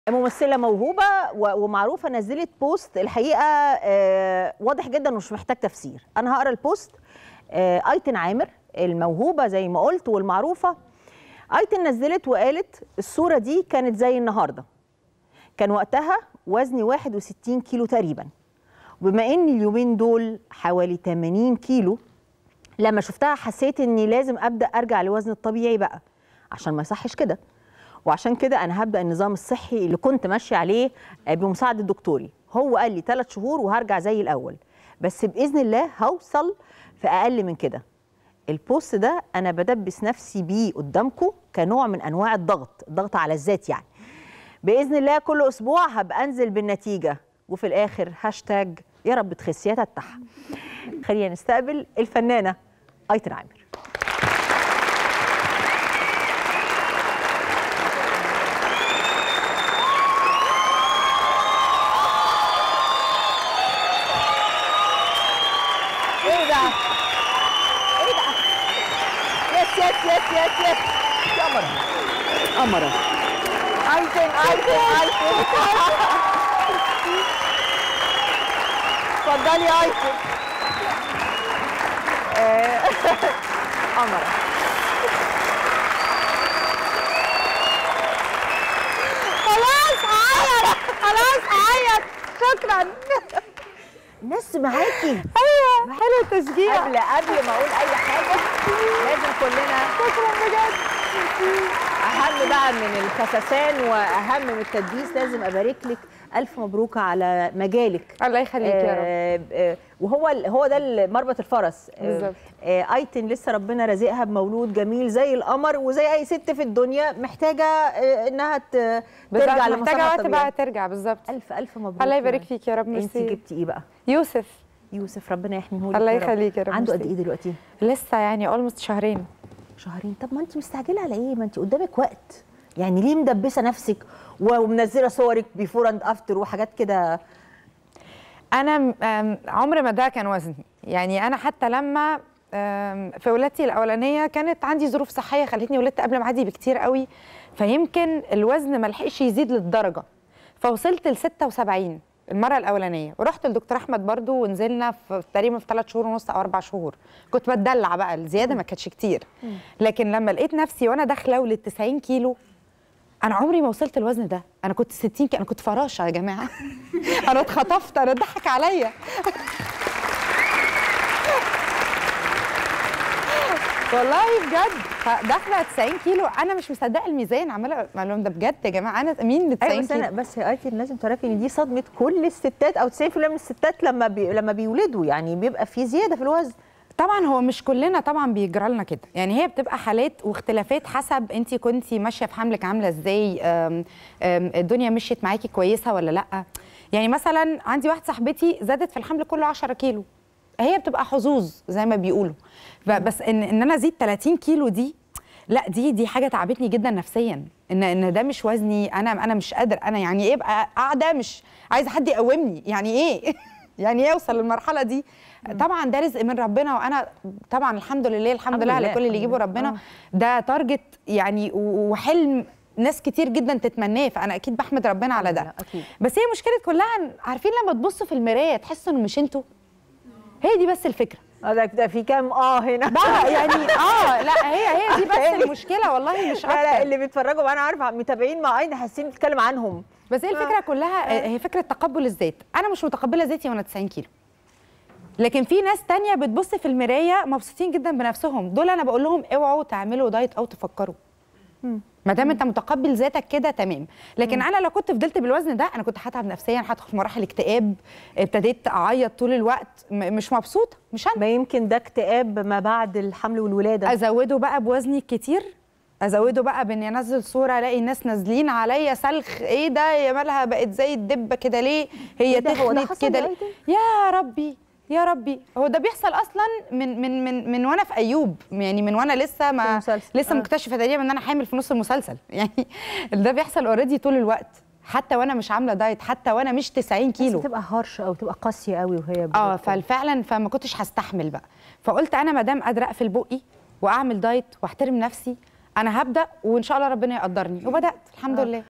ممثله موهوبه و- ومعروفه نزلت بوست الحقيقه آه، واضح جدا ومش محتاج تفسير انا هقرا البوست آه، ايتن عامر الموهوبه زي ما قلت والمعروفه ايتن نزلت وقالت الصوره دي كانت زي النهارده كان وقتها وزني 61 كيلو تقريبا وبما ان اليومين دول حوالي 80 كيلو لما شفتها حسيت اني لازم ابدا ارجع لوزن الطبيعي بقى عشان ما يصحش كده وعشان كده انا هبدا النظام الصحي اللي كنت ماشيه عليه آه، بمساعده دكتوري هو قال لي ثلاث شهور وهرجع زي الاول بس باذن الله هوصل في اقل من كده البوست ده انا بدبس نفسي بيه قدامكم كنوع من انواع الضغط الضغط على الذات يعني باذن الله كل اسبوع هبقى انزل بالنتيجه وفي الاخر هاشتاج يا رب تخس يا تتح خلينا نستقبل الفنانه ايتن عامر ايه ده؟ ايه ده؟ يس يس يس يس يس يا قمرة قمرة ايتن ايتن ايتن اتفضلي يا ايتن آه، قمرة خلاص عيط خلاص عيط شكرا الناس معاكي ايوه حلو التشجيع قبل قبل ما اقول اي حاجه لازم كلنا شكرا بجد اهم بقى من الخسسان واهم من التدبيس لازم ابارك لك الف مبروك على مجالك الله يخليك يا رب آه، آه، وهو ال- هو ده مربط الفرس آه، بالظبط. آه، ايتن لسه ربنا رازقها بمولود جميل زي القمر وزي اي ست في الدنيا محتاجه آه، انها ت- بالظبط ترجع محتاجه لمسارها وقت الطبيعي بقى ترجع بالظبط الف الف مبروك الله يا يبارك رب. فيك يا رب انت ميرسي جبتي ايه بقى يوسف يوسف ربنا يحميه لك الله يا رب. يخليك يا رب عنده قد ميرسي. ايه دلوقتي لسه يعني اولموست شهرين شهرين طب ما انت مستعجله على ايه ما انت قدامك وقت يعني ليه مدبسه نفسك ومنزله صورك بيفور اند افتر وحاجات كده انا م- آم، عمر ما ده كان وزني يعني انا حتى لما آم، في ولادتي الاولانيه كانت عندي ظروف صحيه خلتني ولدت قبل ميعادي بكتير قوي فيمكن الوزن ما لحقش يزيد للدرجه فوصلت ل 76 المره الاولانيه ورحت لدكتور احمد برضو ونزلنا في تقريبا في ثلاث شهور ونص او اربع شهور كنت بتدلع بقى الزياده ما كانتش كتير لكن لما لقيت نفسي وانا داخله ولد 90 كيلو انا عمري ما وصلت الوزن ده انا كنت 60 كيلو انا كنت فراشه يا جماعه انا اتخطفت انا اتضحك عليا والله بجد فداخله 90 كيلو انا مش مصدقه الميزان عماله اقول لهم ده بجد يا جماعه انا مين اللي 90 ايوه بس انا كيلو بس يا ايتن لازم تعرفي ان دي صدمه كل الستات او 90% من الستات لما بي لما بيولدوا يعني بيبقى في زياده في الوزن طبعا هو مش كلنا طبعا بيجرى لنا كده يعني هي بتبقى حالات واختلافات حسب انت كنتي ماشيه في حملك عامله ازاي أم، أم، الدنيا مشيت معاكي كويسه ولا لا يعني مثلا عندي واحده صاحبتي زادت في الحمل كله 10 كيلو هي بتبقى حظوظ زي ما بيقولوا ف- بس ان ان انا ازيد 30 كيلو دي لا دي دي حاجه تعبتني جدا نفسيا ان ان ده مش وزني انا انا مش قادر انا يعني ايه ابقى قاعده مش عايزه حد يقومني يعني ايه يعني ايه اوصل للمرحله دي طبعا ده رزق من ربنا وانا طبعا الحمد لله الحمد, الحمد لله على لله، كل اللي الحمد يجيبه لله. ربنا آه. ده تارجت يعني و- وحلم ناس كتير جدا تتمناه فانا اكيد بحمد ربنا على لا، ده اكيد بس هي مشكله كلها إن- عارفين لما تبصوا في المرايه تحسوا انه مش انتوا هي دي بس الفكره آه، ده ده في كام اه هنا بقى يعني اه لا هي هي دي بس المشكله والله مش لا لا اكتر اللي بيتفرجوا معانا عارفه متابعين مع ايتن حاسين بتتكلم عنهم بس هي الفكره كلها آه، هي فكره تقبل الذات انا مش متقبله ذاتي وانا 90 كيلو لكن في ناس تانية بتبص في المرايه مبسوطين جدا بنفسهم دول انا بقول لهم اوعوا تعملوا دايت او تفكروا ما دام انت متقبل ذاتك كده تمام لكن انا لو كنت فضلت بالوزن ده انا كنت هتعب نفسيا هدخل في مراحل اكتئاب ابتديت اعيط طول الوقت م- مش مبسوطه مش انا ما يمكن ده اكتئاب ما بعد الحمل والولاده ازوده بقى بوزني الكتير ازوده بقى باني انزل صوره الاقي الناس نازلين عليا سلخ ايه ده يا مالها بقت زي الدبه كده ليه هي إيه ده؟ هو ده تخنت حصل كده يا ليه؟ أيتن؟ يا ربي يا ربي هو ده بيحصل اصلا من من من من وانا في ايوب يعني من وانا لسه في ما المسلسل. لسه آه. مكتشفه تقريبا ان انا حامل في نص المسلسل يعني ده بيحصل اوريدي طول الوقت حتى وانا مش عامله دايت حتى وانا مش 90 بس كيلو بتبقى هارش او تبقى قاسيه قوي وهي اه بت- ففعلا فما كنتش هستحمل بقى فقلت انا ما دام قادره اقفل بقي واعمل دايت واحترم نفسي انا هبدا وان شاء الله ربنا يقدرني وبدات الحمد آه. لله